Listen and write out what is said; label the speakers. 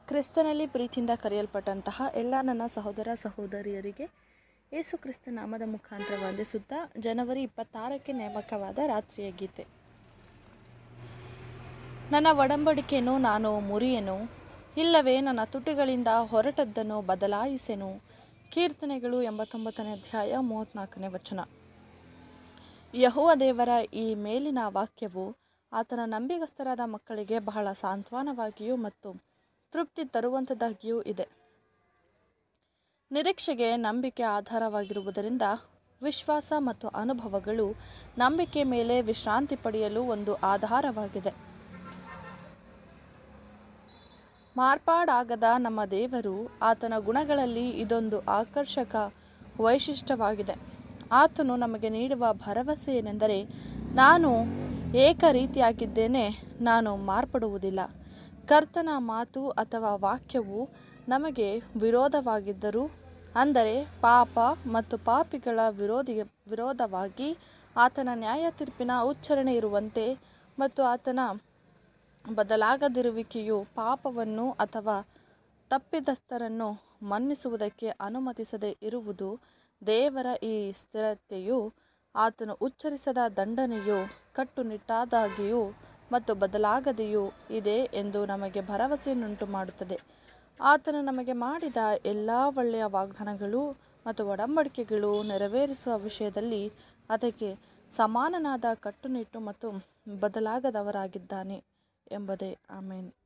Speaker 1: ಕ್ರಿಸ್ತನಲ್ಲಿ ಪ್ರೀತಿಯಿಂದ ಕರೆಯಲ್ಪಟ್ಟಂತಹ ಎಲ್ಲ ನನ್ನ ಸಹೋದರ ಸಹೋದರಿಯರಿಗೆ ಯೇಸು ಕ್ರಿಸ್ತ ನಾಮದ ಮುಖಾಂತರ ವಂದಿಸುತ್ತಾ ಜನವರಿ ಇಪ್ಪತ್ತಾರಕ್ಕೆ ನೇಮಕವಾದ ರಾತ್ರಿಯ ಗೀತೆ ನನ್ನ ಒಡಂಬಡಿಕೆಯನ್ನು ನಾನು ಮುರಿಯೆನು ಇಲ್ಲವೇ ನನ್ನ ತುಟಿಗಳಿಂದ ಹೊರಟದ್ದನ್ನು ಬದಲಾಯಿಸೆನು ಕೀರ್ತನೆಗಳು ಎಂಬತ್ತೊಂಬತ್ತನೇ ಅಧ್ಯಾಯ ಮೂವತ್ತ್ನಾಲ್ಕನೇ ವಚನ ಯಹೋವ ದೇವರ ಈ ಮೇಲಿನ ವಾಕ್ಯವು ಆತನ ನಂಬಿಗಸ್ತರಾದ ಮಕ್ಕಳಿಗೆ ಬಹಳ ಸಾಂತ್ವನವಾಗಿಯೂ ಮತ್ತು ತೃಪ್ತಿ ತರುವಂಥದ್ದಾಗಿಯೂ ಇದೆ ನಿರೀಕ್ಷೆಗೆ ನಂಬಿಕೆ ಆಧಾರವಾಗಿರುವುದರಿಂದ ವಿಶ್ವಾಸ ಮತ್ತು ಅನುಭವಗಳು ನಂಬಿಕೆ ಮೇಲೆ ವಿಶ್ರಾಂತಿ ಪಡೆಯಲು ಒಂದು ಆಧಾರವಾಗಿದೆ ಮಾರ್ಪಾಡಾಗದ ನಮ್ಮ ದೇವರು ಆತನ ಗುಣಗಳಲ್ಲಿ ಇದೊಂದು ಆಕರ್ಷಕ ವೈಶಿಷ್ಟ್ಯವಾಗಿದೆ ಆತನು ನಮಗೆ ನೀಡುವ ಭರವಸೆ ಏನೆಂದರೆ ನಾನು ಏಕ ರೀತಿಯಾಗಿದ್ದೇನೆ ನಾನು ಮಾರ್ಪಡುವುದಿಲ್ಲ ಕರ್ತನ ಮಾತು ಅಥವಾ ವಾಕ್ಯವು ನಮಗೆ ವಿರೋಧವಾಗಿದ್ದರೂ ಅಂದರೆ ಪಾಪ ಮತ್ತು ಪಾಪಿಗಳ ವಿರೋಧಿ ವಿರೋಧವಾಗಿ ಆತನ ನ್ಯಾಯ ತೀರ್ಪಿನ ಉಚ್ಚಾರಣೆ ಇರುವಂತೆ ಮತ್ತು ಆತನ ಬದಲಾಗದಿರುವಿಕೆಯು ಪಾಪವನ್ನು ಅಥವಾ ತಪ್ಪಿತಸ್ಥರನ್ನು ಮನ್ನಿಸುವುದಕ್ಕೆ ಅನುಮತಿಸದೇ ಇರುವುದು ದೇವರ ಈ ಸ್ಥಿರತೆಯು ಆತನು ಉಚ್ಚರಿಸದ ದಂಡನೆಯು ಕಟ್ಟುನಿಟ್ಟಾದಾಗಿಯೂ ಮತ್ತು ಬದಲಾಗದೆಯೂ ಇದೆ ಎಂದು ನಮಗೆ ಭರವಸೆಯನ್ನುಂಟು ಮಾಡುತ್ತದೆ ಆತನು ನಮಗೆ ಮಾಡಿದ ಎಲ್ಲ ಒಳ್ಳೆಯ ವಾಗ್ದಾನಗಳು ಮತ್ತು ಒಡಂಬಡಿಕೆಗಳು ನೆರವೇರಿಸುವ ವಿಷಯದಲ್ಲಿ ಅದಕ್ಕೆ ಸಮಾನನಾದ ಕಟ್ಟುನಿಟ್ಟು ಮತ್ತು ಬದಲಾಗದವರಾಗಿದ್ದಾನೆ ಎಂಬುದೇ ಆಮೇನ್